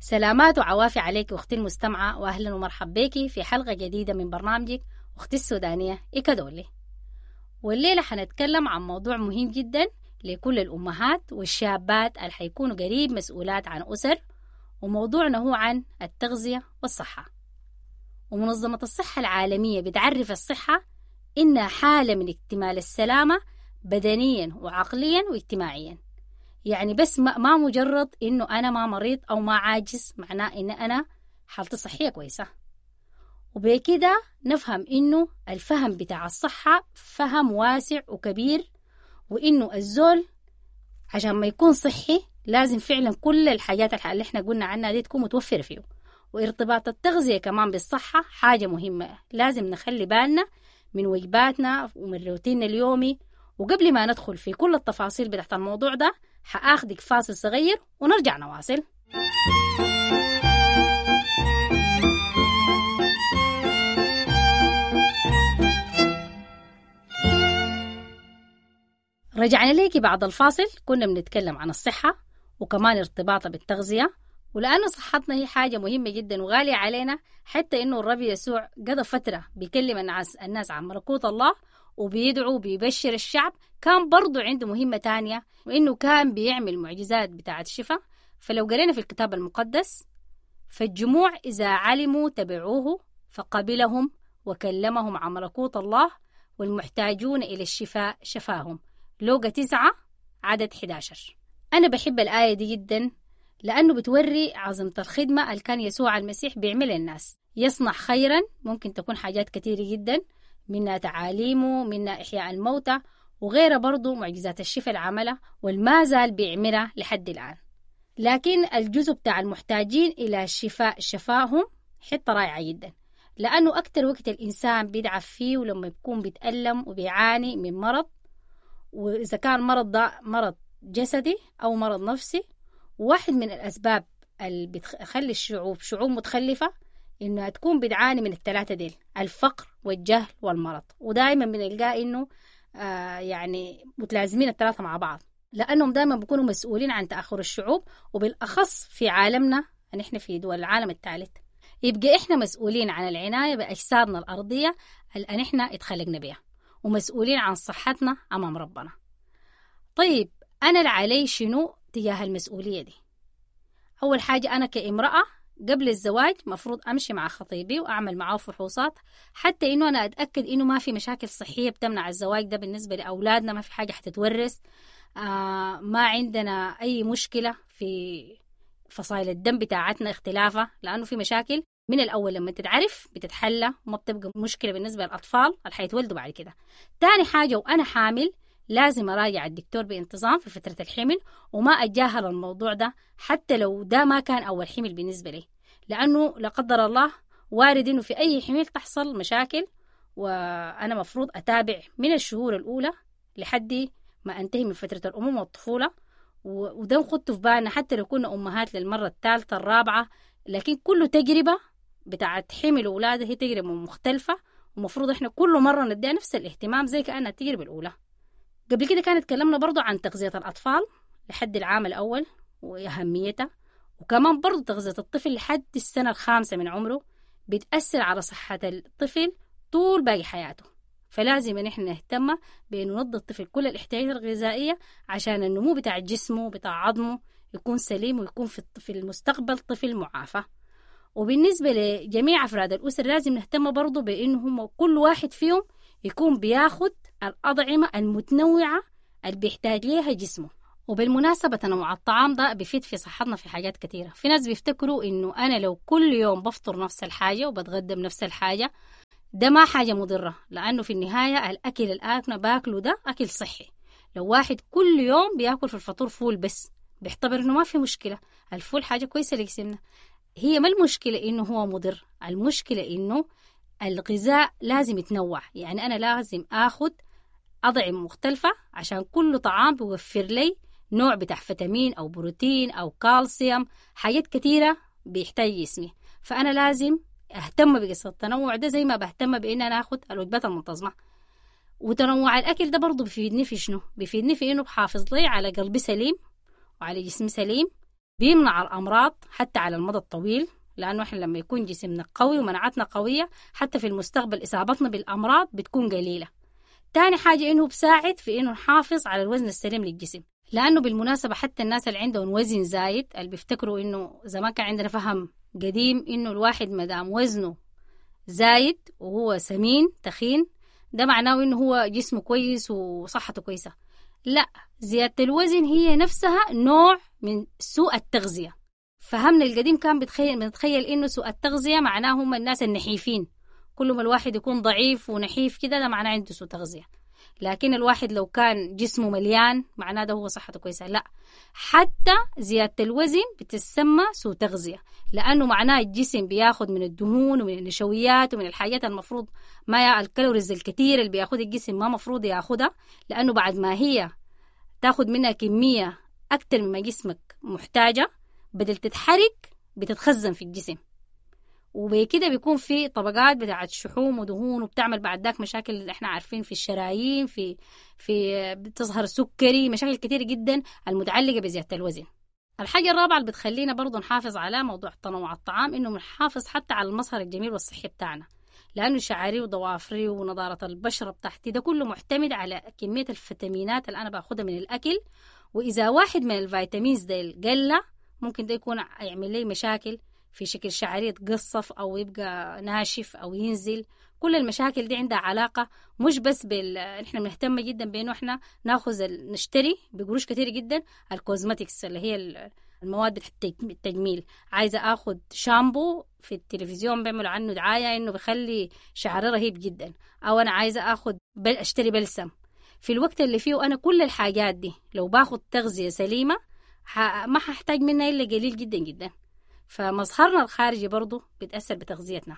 سلامات وعوافي عليك أختي المستمعة وأهلا ومرحب بك في حلقة جديدة من برنامجك أختي السودانية إيكادولي والليلة حنتكلم عن موضوع مهم جدا لكل الأمهات والشابات اللي حيكونوا قريب مسؤولات عن أسر وموضوعنا هو عن التغذية والصحة ومنظمة الصحة العالمية بتعرف الصحة إنها حالة من اكتمال السلامة بدنيا وعقليا واجتماعيا يعني بس ما, ما مجرد إنه أنا ما مريض أو ما عاجز معناه إن أنا حالتي صحية كويسة وبكده نفهم إنه الفهم بتاع الصحة فهم واسع وكبير وإنه الزول عشان ما يكون صحي لازم فعلا كل الحاجات اللي احنا قلنا عنها دي تكون متوفرة فيه وارتباط التغذية كمان بالصحة حاجة مهمة لازم نخلي بالنا من وجباتنا ومن روتيننا اليومي وقبل ما ندخل في كل التفاصيل بتاعت الموضوع ده حآخدك فاصل صغير ونرجع نواصل رجعنا ليكي بعد الفاصل كنا بنتكلم عن الصحة وكمان ارتباطها بالتغذية ولأنه صحتنا هي حاجة مهمة جدا وغالية علينا حتى إنه الرب يسوع قضى فترة بيكلم الناس الناس عن ملكوت الله وبيدعو وبيبشر الشعب كان برضو عنده مهمة تانية وإنه كان بيعمل معجزات بتاعة الشفاء فلو قرينا في الكتاب المقدس فالجموع إذا علموا تبعوه فقبلهم وكلمهم عن ملكوت الله والمحتاجون إلى الشفاء شفاهم لوقا تسعة عدد 11 أنا بحب الآية دي جدا لأنه بتوري عظمة الخدمة اللي كان يسوع المسيح بيعمل للناس يصنع خيرا ممكن تكون حاجات كثيرة جدا منها تعاليمه منها إحياء الموتى وغيرها برضو معجزات الشفاء العملة والما زال بيعملها لحد الآن لكن الجزء بتاع المحتاجين إلى الشفاء شفاهم حتة رائعة جدا لأنه أكتر وقت الإنسان بيدعف فيه ولما يكون بيتألم وبيعاني من مرض وإذا كان مرض ده مرض جسدي أو مرض نفسي واحد من الأسباب اللي بتخلي الشعوب شعوب متخلفة إنها تكون بتعاني من الثلاثة ديل الفقر والجهل والمرض ودائما بنلقى إنه آه يعني متلازمين الثلاثة مع بعض لأنهم دائما بيكونوا مسؤولين عن تأخر الشعوب وبالأخص في عالمنا نحن في دول العالم الثالث يبقى إحنا مسؤولين عن العناية بأجسادنا الأرضية اللي إحنا اتخلقنا بها ومسؤولين عن صحتنا أمام ربنا طيب أنا اللي علي شنو تجاه المسؤولية دي أول حاجة أنا كامرأة قبل الزواج مفروض أمشي مع خطيبي وأعمل معاه فحوصات حتى إنه أنا أتأكد إنه ما في مشاكل صحية بتمنع الزواج ده بالنسبة لأولادنا ما في حاجة حتتورث آه ما عندنا أي مشكلة في فصائل الدم بتاعتنا اختلافها لأنه في مشاكل من الأول لما تتعرف بتتحلى وما بتبقى مشكلة بالنسبة للأطفال اللي حيتولدوا بعد كده تاني حاجة وأنا حامل لازم أراجع الدكتور بانتظام في فترة الحمل وما أتجاهل الموضوع ده حتى لو ده ما كان أول حمل بالنسبة لي لأنه لا قدر الله وارد إنه في أي حمل تحصل مشاكل وأنا مفروض أتابع من الشهور الأولى لحد ما أنتهي من فترة الأمومة والطفولة وده نخطه في بالنا حتى لو كنا أمهات للمرة الثالثة الرابعة لكن كله تجربة بتاعت حمل وولادة هي تجربة مختلفة ومفروض إحنا كل مرة نديها نفس الاهتمام زي كأنها التجربة الأولى قبل كده كانت اتكلمنا برضو عن تغذية الأطفال لحد العام الأول وأهميتها وكمان برضو تغذية الطفل لحد السنة الخامسة من عمره بتأثر على صحة الطفل طول باقي حياته فلازم نحن نهتم بأنه نضي الطفل كل الاحتياجات الغذائية عشان النمو بتاع جسمه بتاع عظمه يكون سليم ويكون في المستقبل طفل معافى وبالنسبة لجميع أفراد الأسر لازم نهتم برضو بأنهم كل واحد فيهم يكون بياخد الأطعمة المتنوعة اللي بيحتاج ليها جسمه وبالمناسبة تنوع الطعام ده بيفيد في صحتنا في حاجات كتيرة في ناس بيفتكروا إنه أنا لو كل يوم بفطر نفس الحاجة وبتغدى بنفس الحاجة ده ما حاجة مضرة لأنه في النهاية الأكل الآكل باكله ده أكل صحي لو واحد كل يوم بياكل في الفطور فول بس بيعتبر إنه ما في مشكلة الفول حاجة كويسة لجسمنا هي ما المشكلة إنه هو مضر المشكلة إنه الغذاء لازم يتنوع يعني أنا لازم أخد أطعمة مختلفة عشان كل طعام بيوفر لي نوع بتاع فيتامين أو بروتين أو كالسيوم حاجات كتيرة بيحتاج جسمي فأنا لازم أهتم بقصة التنوع ده زي ما بهتم بإن أنا أخد الوجبات المنتظمة وتنوع الأكل ده برضه بيفيدني في شنو؟ بيفيدني في إنه بحافظ لي على قلبي سليم وعلى جسمي سليم بيمنع الأمراض حتى على المدى الطويل لأنه إحنا لما يكون جسمنا قوي ومناعتنا قوية حتى في المستقبل إصابتنا بالأمراض بتكون قليلة تاني حاجة إنه بساعد في إنه نحافظ على الوزن السليم للجسم لأنه بالمناسبة حتى الناس اللي عندهم وزن زايد اللي بيفتكروا إنه زمان كان عندنا فهم قديم إنه الواحد مدام وزنه زايد وهو سمين تخين ده معناه إنه هو جسمه كويس وصحته كويسة لا زيادة الوزن هي نفسها نوع من سوء التغذية فهمنا القديم كان بتخيل بنتخيل إنه سوء التغذية معناه هم الناس النحيفين كل ما الواحد يكون ضعيف ونحيف كده ده معناه عنده سوء تغذية لكن الواحد لو كان جسمه مليان معناه ده هو صحته كويسة لا حتى زيادة الوزن بتسمى سوء تغذية لأنه معناه الجسم بياخد من الدهون ومن النشويات ومن الحاجات المفروض ما الكالوريز الكتير اللي بياخد الجسم ما مفروض ياخدها لأنه بعد ما هي تاخد منها كمية أكتر مما جسمك محتاجة بدل تتحرك بتتخزن في الجسم وبكده بيكون في طبقات بتاعت شحوم ودهون وبتعمل بعد ذاك مشاكل اللي احنا عارفين في الشرايين في في بتظهر سكري مشاكل كتير جدا المتعلقه بزياده الوزن الحاجة الرابعة اللي بتخلينا برضو نحافظ على موضوع تنوع الطعام إنه نحافظ حتى على المظهر الجميل والصحي بتاعنا لأنه شعري وضوافري ونضارة البشرة بتاعتي ده كله معتمد على كمية الفيتامينات اللي أنا باخدها من الأكل وإذا واحد من الفيتامينز ده قل ممكن ده يكون يعمل لي مشاكل في شكل شعري يتقصف أو يبقى ناشف أو ينزل كل المشاكل دي عندها علاقة مش بس بال احنا بنهتم جدا بانه احنا ناخذ ال... نشتري بقروش كتير جدا الكوزماتكس اللي هي المواد التجميل عايزة اخذ شامبو في التلفزيون بيعملوا عنه دعاية انه بيخلي شعري رهيب جدا او انا عايزة اخذ بل... اشتري بلسم في الوقت اللي فيه انا كل الحاجات دي لو باخذ تغذية سليمة ح... ما هحتاج منها الا قليل جدا جدا فمظهرنا الخارجي برضه بيتأثر بتغذيتنا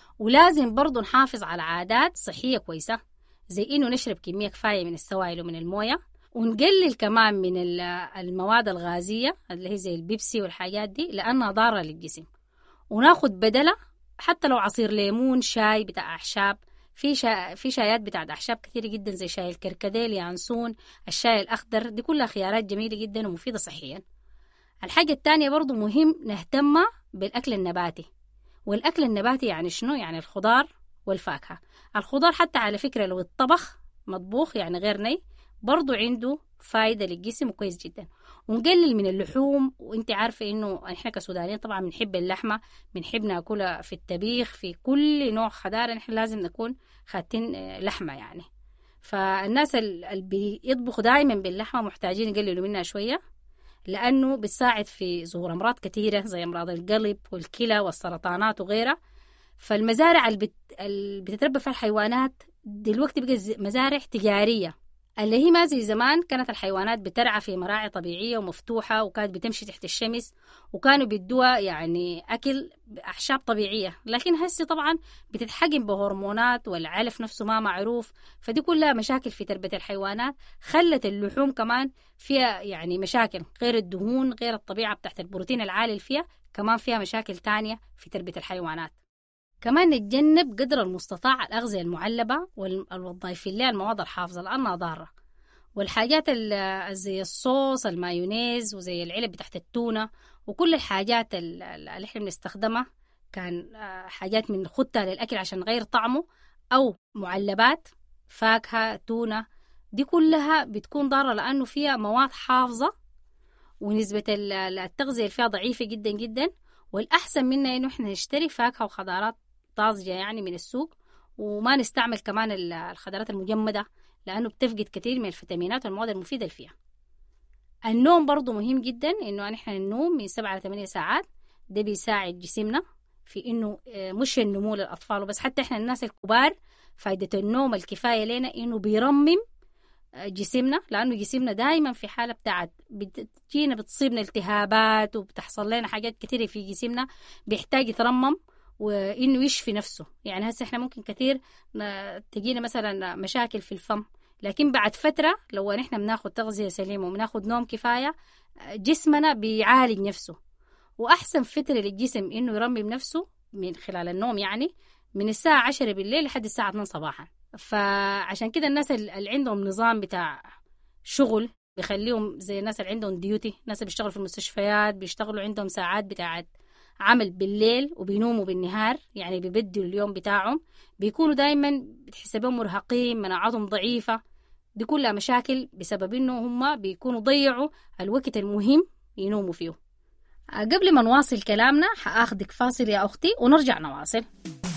ولازم برضه نحافظ على عادات صحية كويسة زي إنه نشرب كمية كفاية من السوائل ومن الموية ونقلل كمان من المواد الغازية اللي هي زي البيبسي والحاجات دي لأنها ضارة للجسم وناخد بدلة حتى لو عصير ليمون شاي بتاع أعشاب في شا... في شايات بتاعت أعشاب كثيرة جدا زي شاي الكركديه يانسون الشاي الأخضر دي كلها خيارات جميلة جدا ومفيدة صحيا الحاجة التانية برضو مهم نهتم بالأكل النباتي والأكل النباتي يعني شنو؟ يعني الخضار والفاكهة الخضار حتى على فكرة لو الطبخ مطبوخ يعني غير ني برضو عنده فايدة للجسم وكويس جدا ونقلل من اللحوم وانت عارفة انه احنا كسودانيين طبعا بنحب اللحمة بنحب ناكلها في الطبيخ في كل نوع خضار احنا لازم نكون خاتين لحمة يعني فالناس اللي بيطبخوا دائما باللحمة محتاجين يقللوا منها شوية لأنه بتساعد في ظهور أمراض كثيرة زي أمراض القلب والكلى والسرطانات وغيرها فالمزارع اللي, بت... اللي بتتربى فيها الحيوانات دلوقتي بقى مزارع تجارية اللي هي ما زي زمان كانت الحيوانات بترعى في مراعي طبيعية ومفتوحة وكانت بتمشي تحت الشمس وكانوا بيدوها يعني أكل أعشاب طبيعية لكن هسه طبعا بتتحجم بهرمونات والعلف نفسه ما معروف فدي كلها مشاكل في تربية الحيوانات خلت اللحوم كمان فيها يعني مشاكل غير الدهون غير الطبيعة بتاعت البروتين العالي اللي فيها كمان فيها مشاكل تانية في تربية الحيوانات كمان نتجنب قدر المستطاع الأغذية المعلبة والوظائف اللي المواد الحافظة لأنها ضارة والحاجات زي الصوص المايونيز وزي العلب بتاعت التونة وكل الحاجات اللي احنا بنستخدمها كان حاجات من خدتها للأكل عشان نغير طعمه أو معلبات فاكهة تونة دي كلها بتكون ضارة لأنه فيها مواد حافظة ونسبة التغذية فيها ضعيفة جدا جدا والأحسن منا إنه إحنا نشتري فاكهة وخضارات طازجة يعني من السوق وما نستعمل كمان الخضارات المجمدة لأنه بتفقد كثير من الفيتامينات والمواد المفيدة اللي فيها النوم برضو مهم جدا إنه نحن النوم من سبعة لثمانية ساعات ده بيساعد جسمنا في إنه مش النمو للأطفال وبس حتى إحنا الناس الكبار فايدة النوم الكفاية لنا إنه بيرمم جسمنا لأنه جسمنا دايما في حالة بتاعت بتجينا بتصيبنا التهابات وبتحصل لنا حاجات كثيرة في جسمنا بيحتاج يترمم وانه يشفي نفسه يعني هسه احنا ممكن كثير تجينا مثلا مشاكل في الفم لكن بعد فترة لو نحن بناخد تغذية سليمة وبناخد نوم كفاية جسمنا بيعالج نفسه وأحسن فترة للجسم إنه يرمم نفسه من خلال النوم يعني من الساعة عشرة بالليل لحد الساعة 2 صباحا فعشان كده الناس اللي عندهم نظام بتاع شغل بيخليهم زي الناس اللي عندهم ديوتي ناس اللي بيشتغلوا في المستشفيات بيشتغلوا عندهم ساعات بتاعت عمل بالليل وبينوموا بالنهار يعني بيبدلوا اليوم بتاعهم بيكونوا دايما بتحسبهم مرهقين مناعتهم ضعيفة دي كلها مشاكل بسبب انه هم بيكونوا ضيعوا الوقت المهم ينوموا فيه قبل ما نواصل كلامنا حاخدك فاصل يا اختي ونرجع نواصل